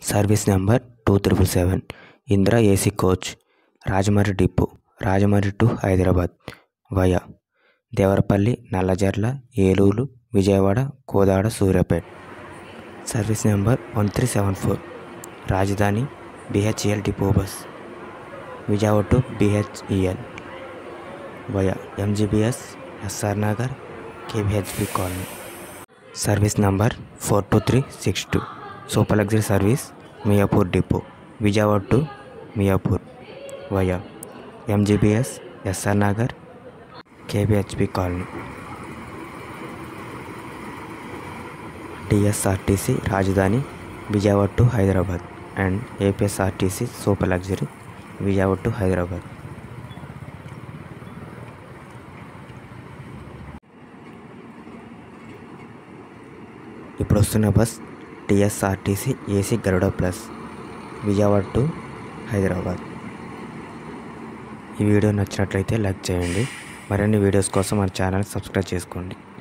service number two triple seven Indira AC coach Rajahmundry depot Rajahmundry to Hyderabad via Devarapalli Nallajarla Eluru Vijayawada Kodad Suryapet service number one three seven four Rajdhani BHEL depot bus Vijayawada to BHEL via MGBS SR Nagar KBHP colony service number four two three six two super luxury service Miyapur depot Vijayawada to Miyapur via MGBS SR Nagar KBHP colony TSRTC Rajdhani Vijayawada to Hyderabad and APSRTC super luxury Vijayawada to Hyderabad ఇప్పుడు వస్తున్న bus TSRTC AC Garuda plus Vijayawada to Hyderabad ఈ video నచ్చినట్లయితే like చేయండి మరిన్ని videos కోసం మన channel subscribe చేసుకోండి